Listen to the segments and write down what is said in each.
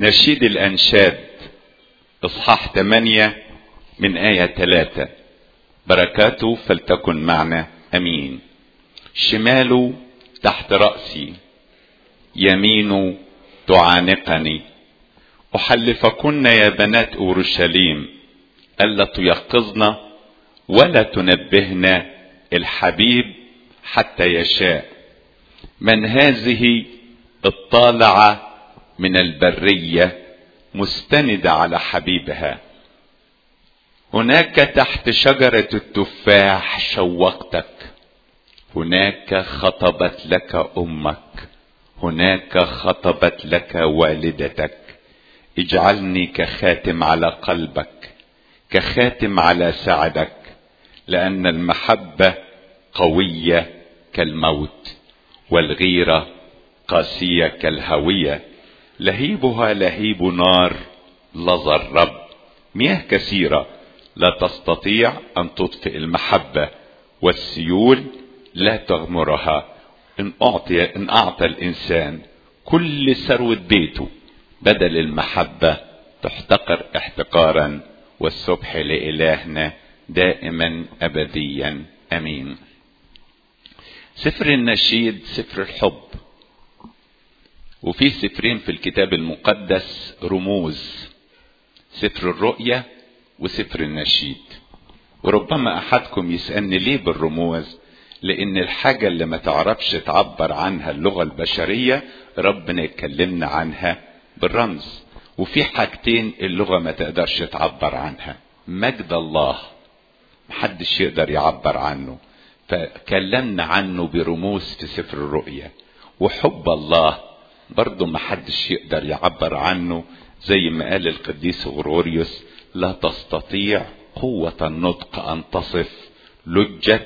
نشيد الأنشاد إصحاح 8 من آية 3 بركاته فلتكن معنا أمين شماله تحت رأسي يمين تعانقني أحلفكن يا بنات أورشليم ألا تيقظن ولا تنبهن الحبيب حتى يشاء من هذه الطالعة من البرية مستندة على حبيبها هناك تحت شجرة التفاح شوقتك هناك خطبت لك أمك هناك خطبت لك والدتك اجعلني كخاتم على قلبك كخاتم على سعدك لأن المحبة قوية كالموت والغيرة قاسية كالهوية لهيبها لهيب نار لظى الرب مياه كثيرة لا تستطيع أن تطفئ المحبة والسيول لا تغمرها إن أعطي إن أعطى الإنسان كل ثروة بيته بدل المحبة تحتقر احتقارا والسبح لإلهنا دائما أبديا أمين سفر النشيد سفر الحب وفي سفرين في الكتاب المقدس رموز سفر الرؤية وسفر النشيد وربما أحدكم يسألني ليه بالرموز لأن الحاجة اللي ما تعرفش تعبر عنها اللغة البشرية ربنا يكلمنا عنها بالرمز وفي حاجتين اللغة ما تقدرش تعبر عنها مجد الله محدش يقدر يعبر عنه فكلمنا عنه برموز في سفر الرؤيا وحب الله برضه محدش يقدر يعبر عنه زي ما قال القديس غرغوريوس لا تستطيع قوة النطق أن تصف لجة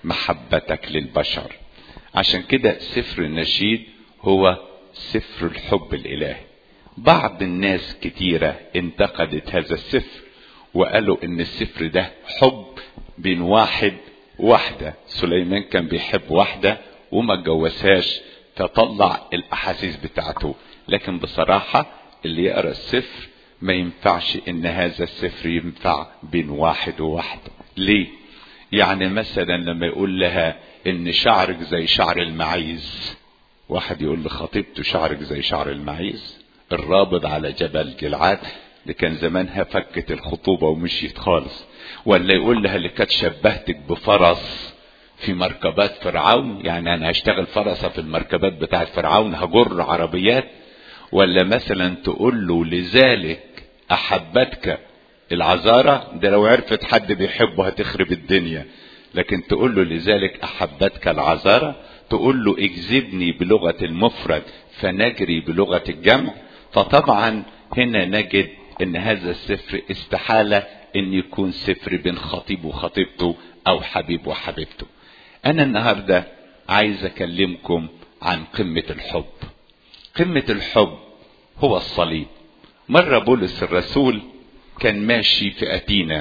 محبتك للبشر عشان كده سفر النشيد هو سفر الحب الإلهي بعض الناس كتيرة انتقدت هذا السفر وقالوا ان السفر ده حب بين واحد وواحدة سليمان كان بيحب واحدة وما اتجوزهاش فطلع الاحاسيس بتاعته لكن بصراحة اللي يقرا السفر ما ينفعش ان هذا السفر ينفع بين واحد وواحدة ليه يعني مثلا لما يقول لها ان شعرك زي شعر المعيز واحد يقول لخطيبته شعرك زي شعر المعيز الرابض على جبل جلعاد اللي كان زمانها فكت الخطوبة ومشيت خالص ولا يقول لها اللي كانت شبهتك بفرس في مركبات فرعون يعني انا هشتغل فرسة في المركبات بتاعت فرعون هجر عربيات ولا مثلا تقول له لذلك احبتك العذارة ده لو عرفت حد بيحبه هتخرب الدنيا لكن تقول له لذلك احبتك العذارة تقول له اجذبني بلغة المفرد فنجري بلغة الجمع فطبعا هنا نجد ان هذا السفر استحالة ان يكون سفر بين خطيب وخطيبته او حبيب وحبيبته انا النهاردة عايز اكلمكم عن قمة الحب قمة الحب هو الصليب مرة بولس الرسول كان ماشي في أتينا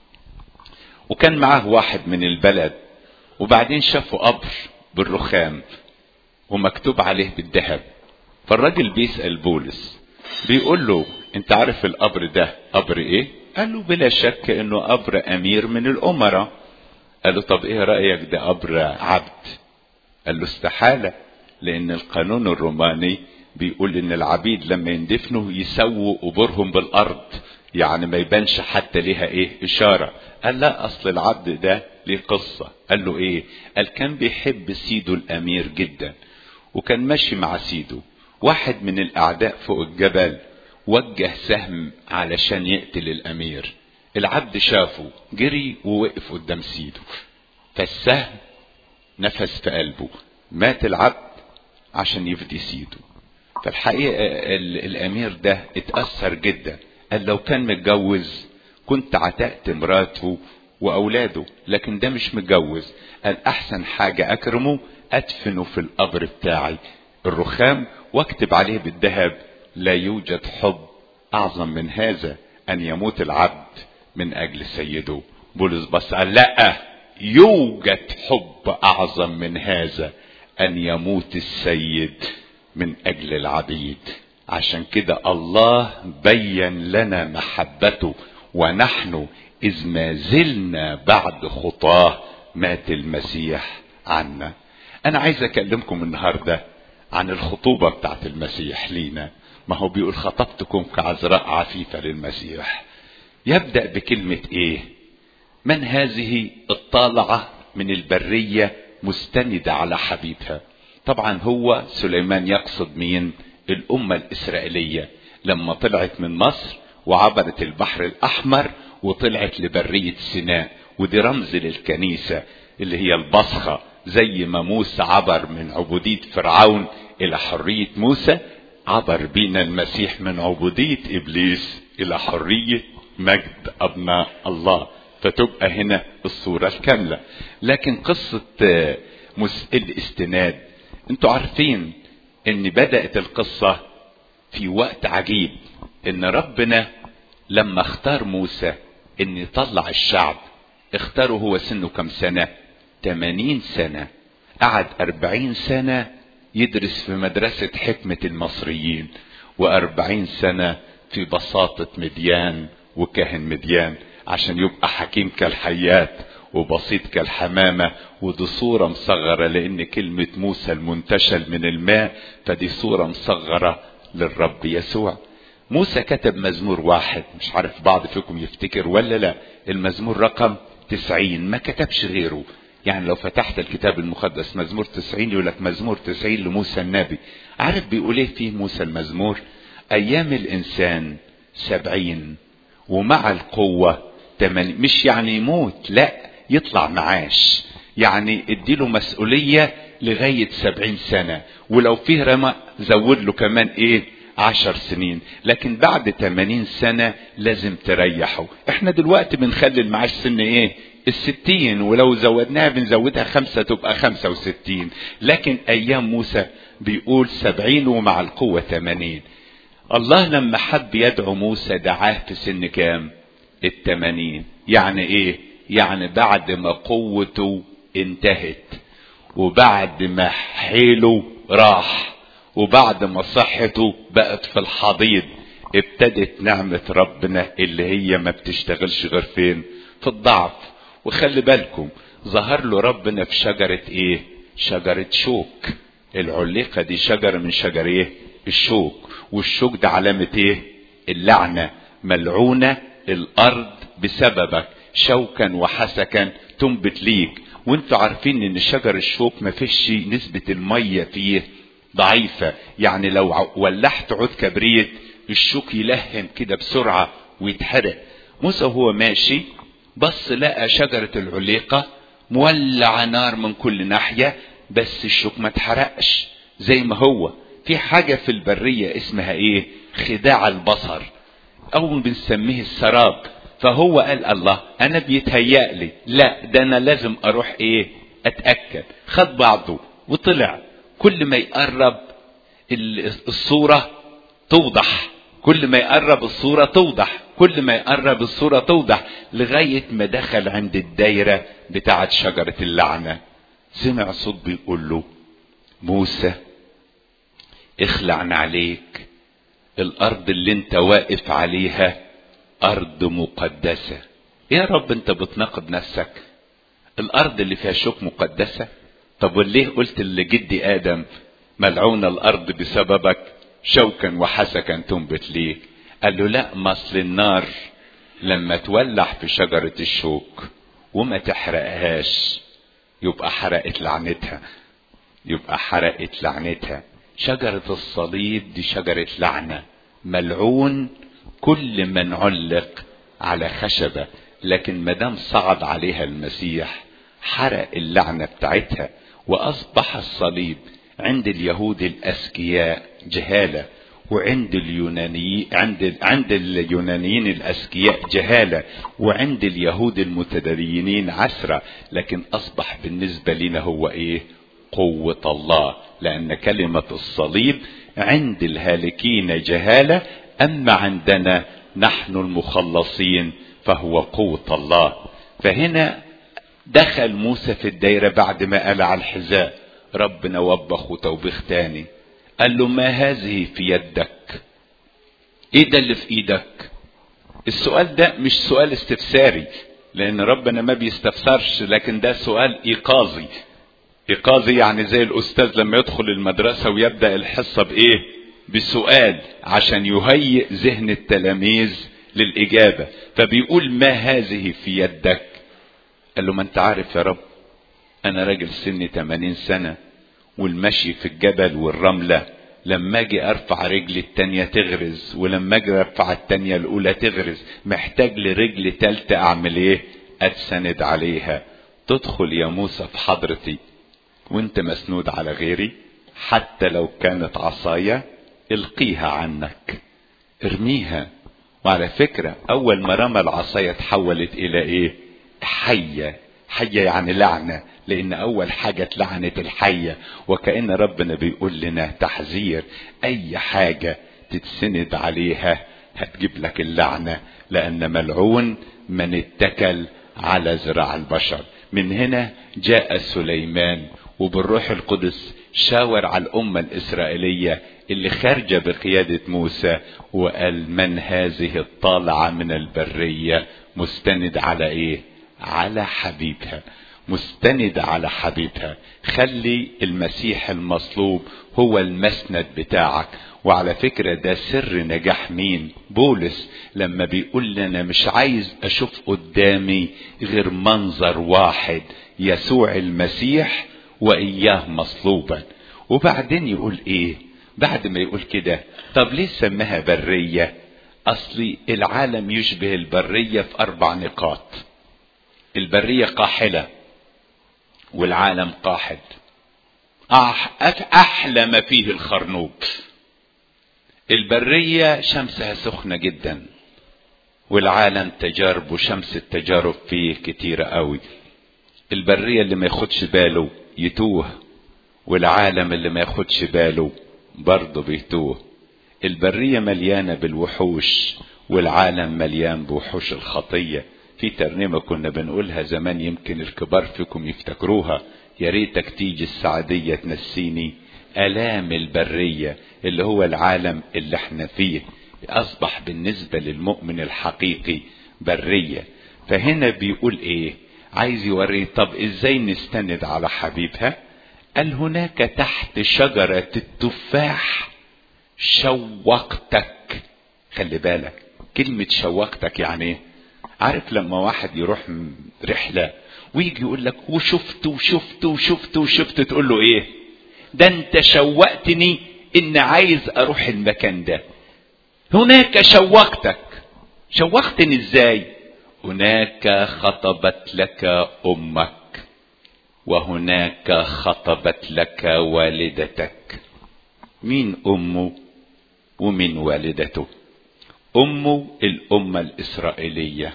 وكان معاه واحد من البلد وبعدين شافوا قبر بالرخام ومكتوب عليه بالذهب فالراجل بيسأل بولس بيقول له انت عارف القبر ده قبر ايه قال له بلا شك انه قبر امير من الامراء قال له طب ايه رأيك ده قبر عبد قال له استحالة لان القانون الروماني بيقول ان العبيد لما يندفنوا يسووا قبورهم بالارض يعني ما يبانش حتى ليها ايه اشارة قال لا اصل العبد ده ليه قصة قال له ايه قال كان بيحب سيده الامير جدا وكان ماشي مع سيده واحد من الاعداء فوق الجبل وجه سهم علشان يقتل الامير العبد شافه جري ووقف قدام سيده فالسهم نفس في قلبه مات العبد عشان يفدي سيده فالحقيقة الامير ده اتأثر جدا قال لو كان متجوز كنت عتقت مراته واولاده لكن ده مش متجوز قال احسن حاجة اكرمه ادفنه في القبر بتاعي الرخام واكتب عليه بالذهب لا يوجد حب اعظم من هذا ان يموت العبد من اجل سيده بولس بس قال لا يوجد حب اعظم من هذا ان يموت السيد من اجل العبيد عشان كده الله بين لنا محبته ونحن إذ ما زلنا بعد خطاه مات المسيح عنا أنا عايز أكلمكم النهاردة عن الخطوبة بتاعت المسيح لينا ما هو بيقول خطبتكم كعذراء عفيفة للمسيح يبدأ بكلمة إيه من هذه الطالعة من البرية مستندة على حبيبها طبعا هو سليمان يقصد مين الأمة الإسرائيلية لما طلعت من مصر وعبرت البحر الأحمر وطلعت لبرية سيناء ودي رمز للكنيسة اللي هي البصخة زي ما موسى عبر من عبودية فرعون إلى حرية موسى عبر بينا المسيح من عبودية إبليس إلى حرية مجد أبناء الله فتبقى هنا الصورة الكاملة لكن قصة الاستناد انتوا عارفين ان بدأت القصة في وقت عجيب ان ربنا لما اختار موسى ان يطلع الشعب اختاره هو سنه كم سنة 80 سنة قعد 40 سنة يدرس في مدرسة حكمة المصريين وأربعين سنة في بساطة مديان وكاهن مديان عشان يبقى حكيم كالحيات وبسيط كالحمامة ودي صورة مصغرة لأن كلمة موسى المنتشل من الماء فدي صورة مصغرة للرب يسوع موسى كتب مزمور واحد مش عارف بعض فيكم يفتكر ولا لا المزمور رقم تسعين ما كتبش غيره يعني لو فتحت الكتاب المقدس مزمور تسعين يقول لك مزمور تسعين لموسى النبي عارف بيقول ايه فيه موسى المزمور ايام الانسان سبعين ومع القوة تمن مش يعني يموت لا يطلع معاش يعني اديله مسؤولية لغاية سبعين سنة ولو فيه رمى زود له كمان ايه عشر سنين لكن بعد تمانين سنة لازم تريحه احنا دلوقتي بنخلي المعاش سن ايه الستين ولو زودناها بنزودها خمسة تبقى خمسة وستين لكن ايام موسى بيقول سبعين ومع القوة تمانين الله لما حب يدعو موسى دعاه في سن كام التمانين يعني ايه يعني بعد ما قوته انتهت وبعد ما حيله راح وبعد ما صحته بقت في الحضيض ابتدت نعمة ربنا اللي هي ما بتشتغلش غير فين في الضعف وخلي بالكم ظهر له ربنا في شجرة ايه شجرة شوك العليقة دي شجرة من شجر ايه الشوك والشوك ده علامة ايه اللعنة ملعونة الارض بسببك شوكا وحسكا تنبت ليك وانتوا عارفين ان شجر الشوك ما فيش نسبة المية فيه ضعيفة يعني لو ولحت عود كبريت الشوك يلهم كده بسرعة ويتحرق موسى وهو ماشي بص لقى شجرة العليقة مولعة نار من كل ناحية بس الشوك ما اتحرقش زي ما هو في حاجة في البرية اسمها ايه خداع البصر او بنسميه السراب فهو قال الله انا بيتهيأ لي لا ده انا لازم اروح ايه اتأكد خد بعضه وطلع كل ما يقرب الصورة توضح كل ما يقرب الصورة توضح كل ما يقرب الصورة توضح لغاية ما دخل عند الدايرة بتاعة شجرة اللعنة سمع صوت بيقول له موسى اخلعنا عليك الارض اللي انت واقف عليها ارض مقدسة يا رب انت بتناقض نفسك الارض اللي فيها شوك مقدسة طب وليه قلت لجدي ادم ملعون الارض بسببك شوكا وحسكا تنبت ليك قال له لا مصل النار لما تولع في شجرة الشوك وما تحرقهاش يبقى حرقت لعنتها يبقى حرقت لعنتها شجرة الصليب دي شجرة لعنة ملعون كل من علق على خشبة لكن مدام صعد عليها المسيح حرق اللعنة بتاعتها وأصبح الصليب عند اليهود الأذكياء جهالة وعند اليونانيين عند عند اليونانيين الاذكياء جهاله وعند اليهود المتدينين عسره لكن اصبح بالنسبه لنا هو ايه؟ قوه الله لان كلمه الصليب عند الهالكين جهاله اما عندنا نحن المخلصين فهو قوه الله فهنا دخل موسى في الدايره بعد ما قلع الحذاء ربنا وبخه توبيخ تاني قال له ما هذه في يدك ايه ده اللي في ايدك السؤال ده مش سؤال استفساري لان ربنا ما بيستفسرش لكن ده سؤال ايقاظي ايقاظي يعني زي الاستاذ لما يدخل المدرسه ويبدا الحصه بايه بسؤال عشان يهيئ ذهن التلاميذ للاجابه فبيقول ما هذه في يدك قال له ما انت عارف يا رب انا راجل سني 80 سنه والمشي في الجبل والرمله لما اجي ارفع رجلي التانية تغرز ولما اجي ارفع التانية الاولى تغرز محتاج لرجل تالتة اعمل ايه اتسند عليها تدخل يا موسى في حضرتي وانت مسنود على غيري حتى لو كانت عصايا القيها عنك ارميها وعلى فكرة اول ما رمى العصاية تحولت الى ايه حية حية يعني لعنة لان اول حاجة اتلعنت الحية وكأن ربنا بيقول لنا تحذير اي حاجة تتسند عليها هتجيب لك اللعنة لان ملعون من اتكل على ذراع البشر من هنا جاء سليمان وبالروح القدس شاور على الأمة الإسرائيلية اللي خارجة بقيادة موسى وقال من هذه الطالعة من البرية مستند على إيه على حبيبها مستند على حبيبها خلي المسيح المصلوب هو المسند بتاعك وعلى فكرة ده سر نجاح مين بولس لما بيقول لنا مش عايز اشوف قدامي غير منظر واحد يسوع المسيح واياه مصلوبا وبعدين يقول ايه بعد ما يقول كده طب ليه سماها برية اصلي العالم يشبه البرية في اربع نقاط البرية قاحلة والعالم قاحل احلى ما فيه الخرنوب البرية شمسها سخنة جدا والعالم تجارب وشمس التجارب فيه كتيرة قوي البرية اللي ما ياخدش باله يتوه والعالم اللي ما ياخدش باله برضه بيتوه البرية مليانة بالوحوش والعالم مليان بوحوش الخطية في ترنيمة كنا بنقولها زمان يمكن الكبار فيكم يفتكروها يا ريتك تيجي السعدية تنسيني آلام البرية اللي هو العالم اللي احنا فيه أصبح بالنسبة للمؤمن الحقيقي برية فهنا بيقول ايه عايز يوريه طب ازاي نستند على حبيبها قال هناك تحت شجرة التفاح شوقتك خلي بالك كلمة شوقتك يعني ايه عارف لما واحد يروح رحلة ويجي يقول لك وشفت وشفت وشفت وشفت تقول له ايه ده انت شوقتني ان عايز اروح المكان ده هناك شوقتك شوقتني ازاي هناك خطبت لك امك وهناك خطبت لك والدتك مين امه ومين والدته امه الامه الاسرائيليه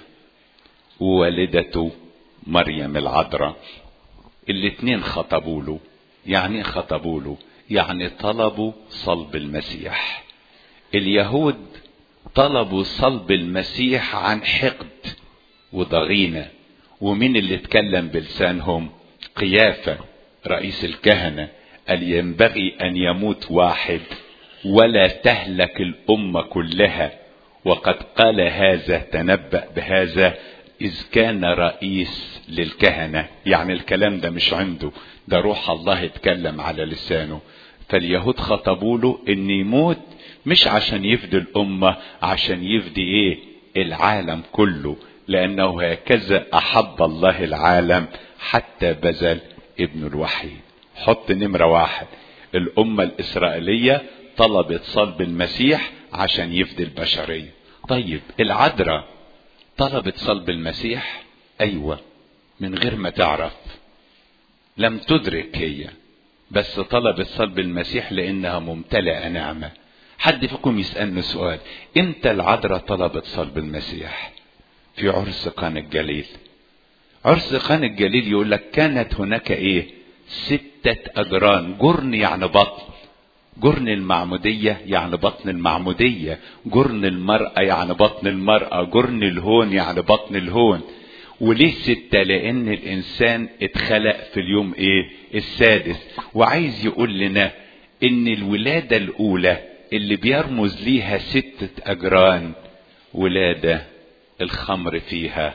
ووالدته مريم العذراء الاتنين خطبوا له يعني خطبوا له يعني طلبوا صلب المسيح اليهود طلبوا صلب المسيح عن حقد وضغينة ومين اللي اتكلم بلسانهم قيافة رئيس الكهنة قال ينبغي أن يموت واحد ولا تهلك الأمة كلها وقد قال هذا تنبأ بهذا إذ كان رئيس للكهنة يعني الكلام ده مش عنده ده روح الله اتكلم على لسانه فاليهود خطبوا له ان يموت مش عشان يفدي الأمة عشان يفدي ايه العالم كله لأنه هكذا أحب الله العالم حتى بذل ابن الوحيد حط نمرة واحد الأمة الإسرائيلية طلبت صلب المسيح عشان يفدي البشرية طيب العذراء طلبت صلب المسيح أيوة من غير ما تعرف لم تدرك هي بس طلبت صلب المسيح لأنها ممتلئة نعمة حد فيكم يسألني سؤال امتى العذراء طلبت صلب المسيح في عرس قان الجليل عرس قان الجليل يقول لك كانت هناك ايه ستة أجران جرن يعني بطن جرن المعمودية يعني بطن المعمودية جرن المرأة يعني بطن المرأة جرن الهون يعني بطن الهون وليه ستة لأن الإنسان اتخلق في اليوم إيه السادس وعايز يقول لنا ان الولادة الاولى اللي بيرمز ليها ستة اجران ولادة الخمر فيها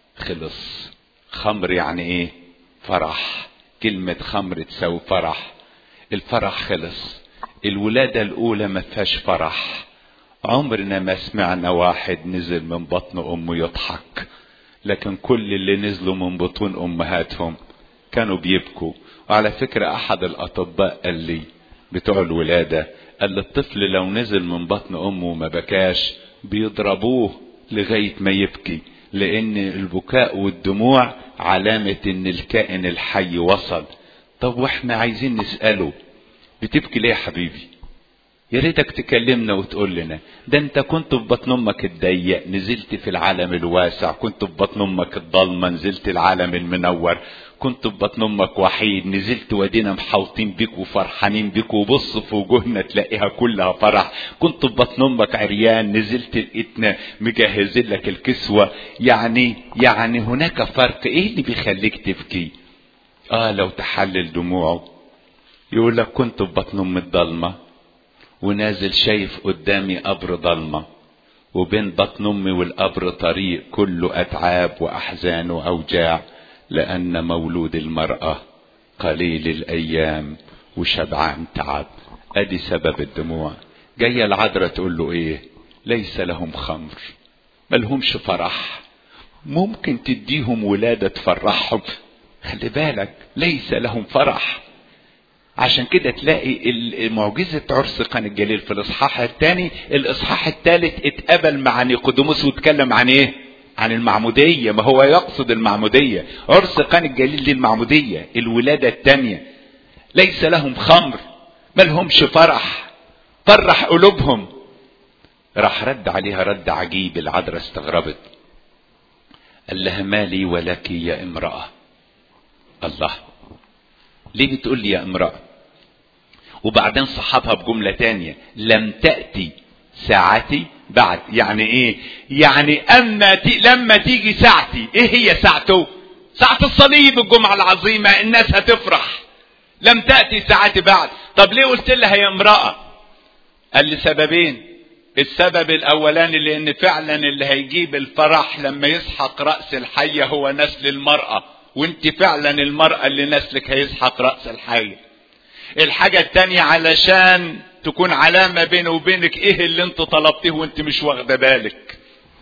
خلص خمر يعني ايه فرح كلمة خمر تساوي فرح الفرح خلص الولادة الاولى ما فيهاش فرح عمرنا ما سمعنا واحد نزل من بطن امه يضحك لكن كل اللي نزلوا من بطون امهاتهم كانوا بيبكوا وعلى فكرة احد الاطباء قال لي بتوع الولادة قال لي الطفل لو نزل من بطن امه وما بكاش بيضربوه لغاية ما يبكي لان البكاء والدموع علامة ان الكائن الحي وصل طب واحنا عايزين نسأله بتبكي ليه يا حبيبي يا ريتك تكلمنا وتقول لنا ده انت كنت في بطن امك الضيق نزلت في العالم الواسع كنت في بطن امك الضلمه نزلت العالم المنور كنت في بطن امك وحيد نزلت ودينا محاوطين بيك وفرحانين بيك وبص في وجوهنا تلاقيها كلها فرح كنت في بطن امك عريان نزلت لقيتنا مجهزين لك الكسوه يعني يعني هناك فرق ايه اللي بيخليك تبكي اه لو تحلل دموعه يقول لك كنت في بطن ام الضلمه ونازل شايف قدامي قبر ضلمه وبين بطن امي والقبر طريق كله اتعاب واحزان واوجاع لان مولود المراه قليل الايام وشبعان تعب ادي سبب الدموع جايه العذراء تقول له ايه ليس لهم خمر ملهمش فرح ممكن تديهم ولاده تفرحهم خلي بالك ليس لهم فرح عشان كده تلاقي معجزة عرس قان الجليل في الإصحاح الثاني الإصحاح الثالث اتقبل مع نيقوديموس واتكلم عن إيه؟ عن المعمودية ما هو يقصد المعمودية عرس قان الجليل دي المعمودية الولادة الثانية ليس لهم خمر ما لهمش فرح فرح قلوبهم راح رد عليها رد عجيب العذراء استغربت قال لها مالي ولك يا امرأة الله ليه بتقول لي يا امرأة وبعدين صحبها بجملة تانية لم تأتي ساعتي بعد يعني ايه يعني اما تي لما تيجي ساعتي ايه هي ساعته ساعة الصليب الجمعة العظيمة الناس هتفرح لم تأتي ساعتي بعد طب ليه قلت لها يا امرأة قال لي سببين السبب الاولاني لان فعلا اللي هيجيب الفرح لما يسحق رأس الحية هو نسل المرأة وانت فعلا المرأة اللي نسلك هيسحق رأس الحية الحاجة التانية علشان تكون علامة بيني وبينك ايه اللي انت طلبتيه وانت مش واخدة بالك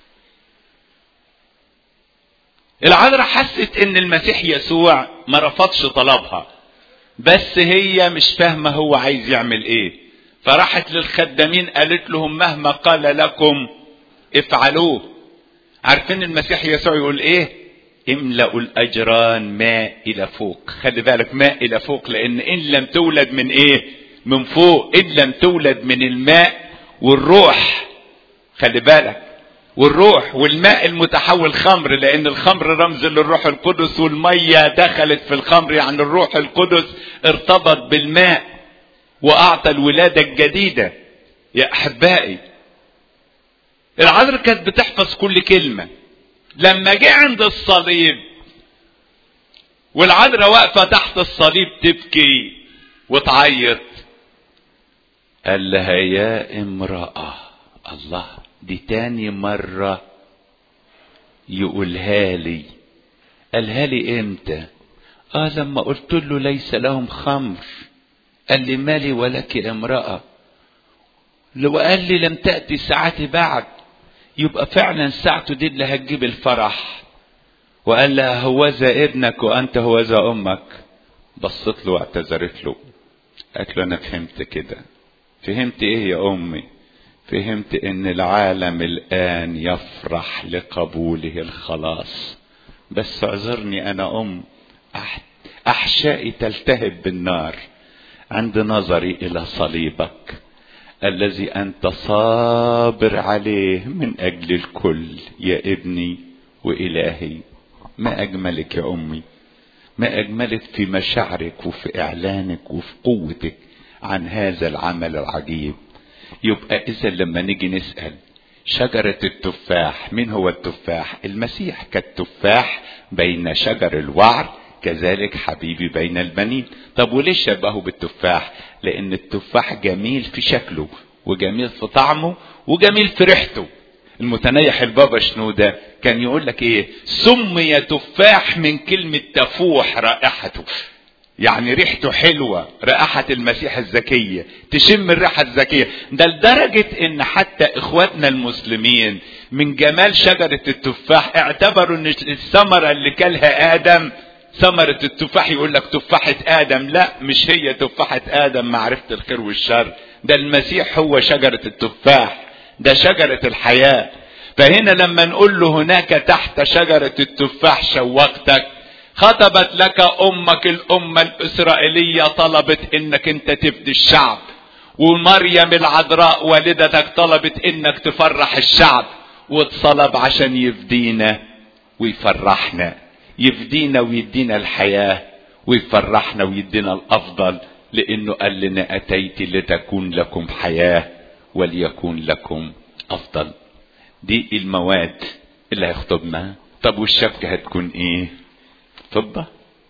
العذراء حست ان المسيح يسوع ما رفضش طلبها بس هي مش فاهمة هو عايز يعمل ايه فراحت للخدامين قالت لهم مهما قال لكم افعلوه عارفين المسيح يسوع يقول ايه املأوا الأجران ماء إلى فوق خلي بالك ماء إلى فوق لأن إن لم تولد من إيه من فوق إن لم تولد من الماء والروح خلي بالك والروح والماء المتحول خمر لأن الخمر رمز للروح القدس والمية دخلت في الخمر يعني الروح القدس ارتبط بالماء وأعطى الولادة الجديدة يا أحبائي العذراء كانت بتحفظ كل كلمة لما جه عند الصليب والعذراء واقفة تحت الصليب تبكي وتعيط قال لها يا امرأة الله دي تاني مرة يقولها لي قالها لي امتى اه لما قلت له ليس لهم خمر قال لي مالي ولك امرأة لو قال لي لم تأتي ساعتي بعد يبقى فعلا ساعته دي اللي هتجيب الفرح وقال لها هوذا ابنك وانت هوذا امك بصت له واعتذرت له قالت له انا فهمت كده فهمت ايه يا امي فهمت ان العالم الان يفرح لقبوله الخلاص بس اعذرني انا ام احشائي تلتهب بالنار عند نظري الى صليبك الذي انت صابر عليه من اجل الكل يا ابني والهي ما اجملك يا امي ما اجملك في مشاعرك وفي اعلانك وفي قوتك عن هذا العمل العجيب يبقى اذا لما نيجي نسال شجرة التفاح مين هو التفاح المسيح كالتفاح بين شجر الوعر كذلك حبيبي بين البنين طب وليه شبهه بالتفاح لان التفاح جميل في شكله وجميل في طعمه وجميل في ريحته المتنيح البابا شنودة كان يقول لك ايه سمي تفاح من كلمة تفوح رائحته يعني ريحته حلوة رائحة المسيح الزكية تشم الريحة الزكية ده لدرجة ان حتى اخواتنا المسلمين من جمال شجرة التفاح اعتبروا ان الثمرة اللي كلها ادم ثمرة التفاح يقول لك تفاحة ادم لا مش هي تفاحة ادم معرفة الخير والشر ده المسيح هو شجرة التفاح ده شجرة الحياة فهنا لما نقول له هناك تحت شجرة التفاح شوقتك خطبت لك امك الامة الاسرائيلية طلبت انك انت تفدي الشعب ومريم العذراء والدتك طلبت انك تفرح الشعب واتصلب عشان يفدينا ويفرحنا يفدينا ويدينا الحياة ويفرحنا ويدينا الافضل لانه قال لنا اتيت لتكون لكم حياة وليكون لكم افضل دي المواد اللي هيخطبنا طب والشبكة هتكون ايه فضة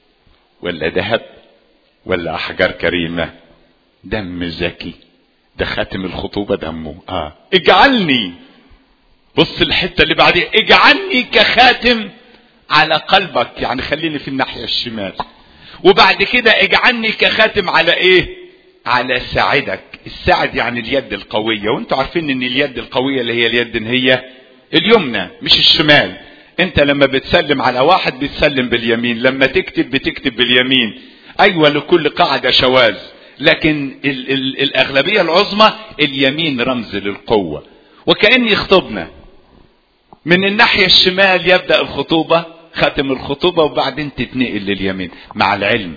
ولا ذهب ولا احجار كريمة دم زكي ده خاتم الخطوبة دمه اه اجعلني بص الحتة اللي بعدين اجعلني كخاتم على قلبك يعني خليني في الناحية الشمال وبعد كده اجعلني كخاتم على ايه على ساعدك الساعد يعني اليد القوية وانتوا عارفين ان اليد القوية اللي هي اليد هي اليمنى مش الشمال انت لما بتسلم على واحد بتسلم باليمين لما تكتب بتكتب باليمين ايوه لكل قاعدة شواذ لكن ال ال الاغلبية العظمى اليمين رمز للقوة وكأن يخطبنا من الناحية الشمال يبدأ الخطوبة ختم الخطوبة وبعدين تتنقل لليمين مع العلم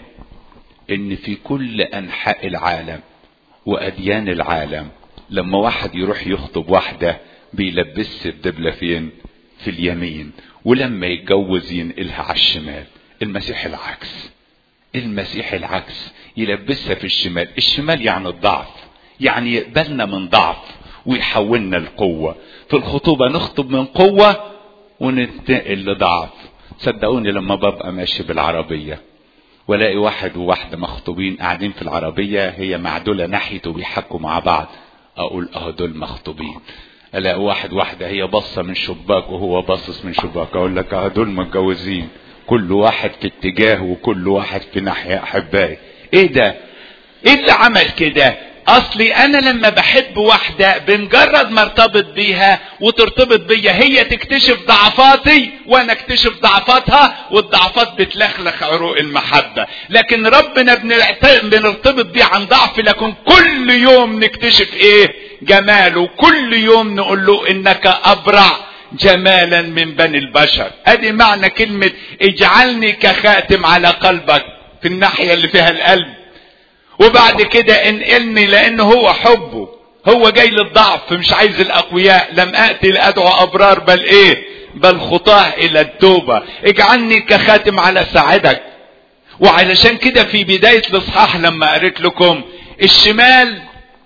ان في كل انحاء العالم واديان العالم لما واحد يروح يخطب واحدة بيلبس الدبلة فين في اليمين ولما يتجوز ينقلها على الشمال المسيح العكس المسيح العكس يلبسها في الشمال الشمال يعني الضعف يعني يقبلنا من ضعف ويحولنا لقوة في الخطوبة نخطب من قوة وننتقل لضعف صدقوني لما ببقى ماشي بالعربية والاقي واحد وواحدة مخطوبين قاعدين في العربية هي معدولة ناحيته بيحكوا مع بعض اقول اه دول مخطوبين الاقي واحد واحدة هي باصة من شباك وهو باصص من شباك اقول لك اه دول متجوزين كل واحد في اتجاه وكل واحد في ناحية احبائي ايه ده ايه اللي عمل كده اصلي انا لما بحب واحدة بمجرد ما ارتبط بيها وترتبط بيا هي تكتشف ضعفاتي وانا اكتشف ضعفاتها والضعفات بتلخلخ عروق المحبة لكن ربنا بنرتبط بيه عن ضعف لكن كل يوم نكتشف ايه جماله كل يوم نقول له انك ابرع جمالا من بني البشر ادي معنى كلمة اجعلني كخاتم على قلبك في الناحية اللي فيها القلب وبعد كده انقلني لان هو حبه هو جاي للضعف مش عايز الاقوياء لم اتي لادعو ابرار بل ايه بل خطاه الى التوبة اجعلني كخاتم على ساعدك وعلشان كده في بداية الاصحاح لما قريت لكم الشمال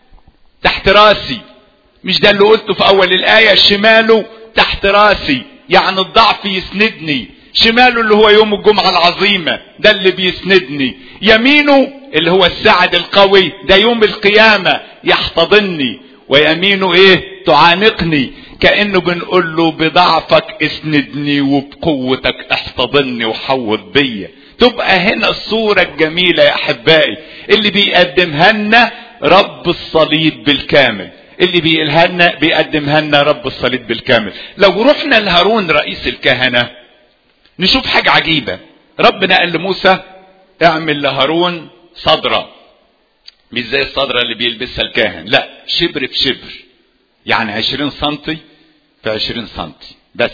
تحت راسي مش ده اللي قلته في اول الاية شماله تحت راسي يعني الضعف يسندني شماله اللي هو يوم الجمعة العظيمة ده اللي بيسندني يمينه اللي هو السعد القوي ده يوم القيامة يحتضني ويمينه ايه تعانقني كأنه بنقول له بضعفك اسندني وبقوتك احتضني وحوض بيا تبقى هنا الصورة الجميلة يا احبائي اللي بيقدمها لنا رب الصليب بالكامل اللي بيقولها لنا بيقدمها لنا رب الصليب بالكامل لو رحنا لهارون رئيس الكهنة نشوف حاجة عجيبة ربنا قال لموسى اعمل لهارون صدرة مش زي الصدرة اللي بيلبسها الكاهن لا شبر في شبر يعني عشرين سنتي في عشرين سنتي بس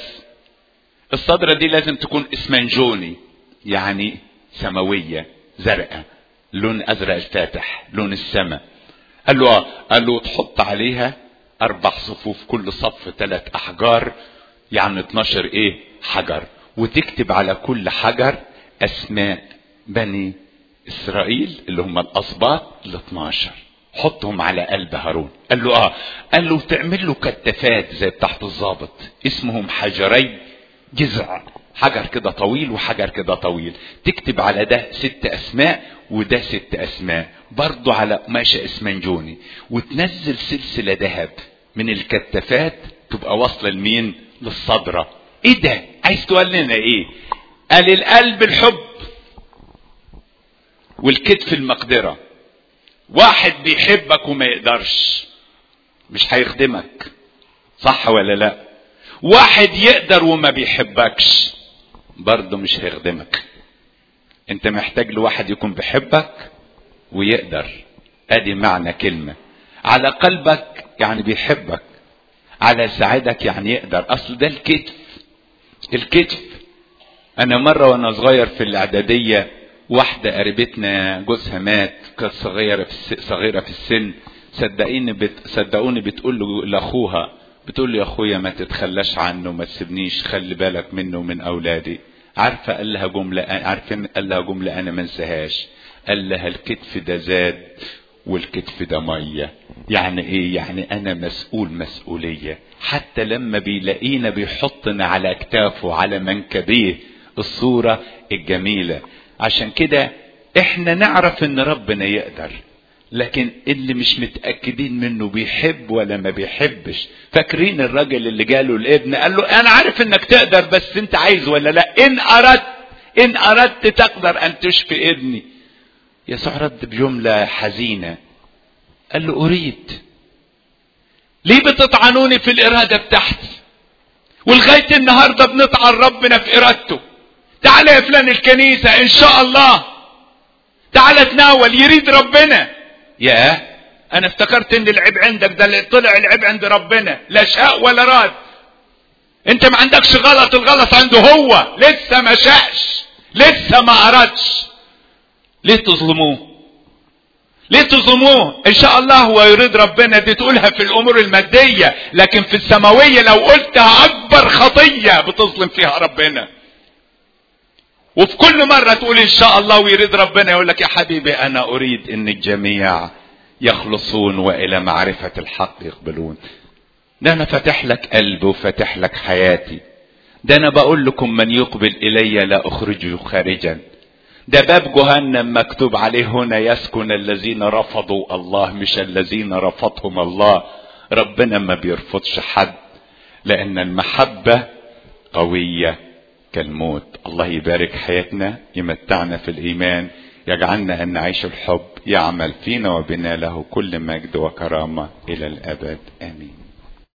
الصدرة دي لازم تكون اسمنجوني يعني سماوية زرقاء لون ازرق الفاتح لون السماء قال له اه قال له تحط عليها اربع صفوف كل صف ثلاث احجار يعني 12 ايه حجر وتكتب على كل حجر اسماء بني اسرائيل اللي هم الاسباط ال 12 حطهم على قلب هارون قال له اه قال له تعمل له كتافات زي بتاعت الظابط اسمهم حجري جزع حجر كده طويل وحجر كده طويل تكتب على ده ست اسماء وده ست اسماء برضه على قماشة اسمنجوني وتنزل سلسلة ذهب من الكتافات تبقى واصلة لمين للصدرة ايه ده عايز تقول لنا ايه قال القلب الحب والكتف المقدرة واحد بيحبك وما يقدرش مش هيخدمك صح ولا لا واحد يقدر وما بيحبكش برضه مش هيخدمك انت محتاج لواحد يكون بيحبك ويقدر ادي معنى كلمة على قلبك يعني بيحبك على سعادك يعني يقدر اصل ده الكتف الكتف انا مرة وانا صغير في الاعدادية واحدة قريبتنا جوزها مات كانت صغيرة في الس... صغيرة في السن صدقيني بت... صدقوني بتقول له لاخوها بتقول له يا اخويا ما تتخلاش عنه ما تسيبنيش خلي بالك منه ومن اولادي عارفه قال لها جمله عارفين قال لها جمله انا ما انساهاش قال لها الكتف ده زاد والكتف ده ميه يعني ايه يعني انا مسؤول مسؤوليه حتى لما بيلاقينا بيحطنا على اكتافه على منكبيه الصوره الجميله عشان كده احنا نعرف ان ربنا يقدر لكن اللي مش متأكدين منه بيحب ولا ما بيحبش فاكرين الراجل اللي جاله الابن قال له انا عارف انك تقدر بس انت عايز ولا لا ان اردت ان اردت تقدر ان تشفي ابني يسوع رد بجملة حزينة قال له اريد ليه بتطعنوني في الارادة بتاعتي ولغاية النهاردة بنطعن ربنا في ارادته تعالى يا فلان الكنيسة ان شاء الله تعالى تناول يريد ربنا ياه انا افتكرت ان العيب عندك ده اللي طلع العيب عند ربنا لا شاء ولا راد انت ما عندكش غلط الغلط عنده هو لسه ما شاءش لسه ما ارادش ليه تظلموه ليه تظلموه ان شاء الله هو يريد ربنا دي تقولها في الامور المادية لكن في السماوية لو قلتها اكبر خطية بتظلم فيها ربنا وفي كل مرة تقول إن شاء الله ويريد ربنا يقول لك يا حبيبي أنا أريد أن الجميع يخلصون وإلى معرفة الحق يقبلون ده أنا فاتح لك قلبي وفاتح لك حياتي ده أنا بقول لكم من يقبل إلي لا أخرجه خارجا ده باب جهنم مكتوب عليه هنا يسكن الذين رفضوا الله مش الذين رفضهم الله ربنا ما بيرفضش حد لأن المحبة قوية كالموت الله يبارك حياتنا يمتعنا في الإيمان يجعلنا أن نعيش الحب يعمل فينا وبنا له كل مجد وكرامة إلى الأبد آمين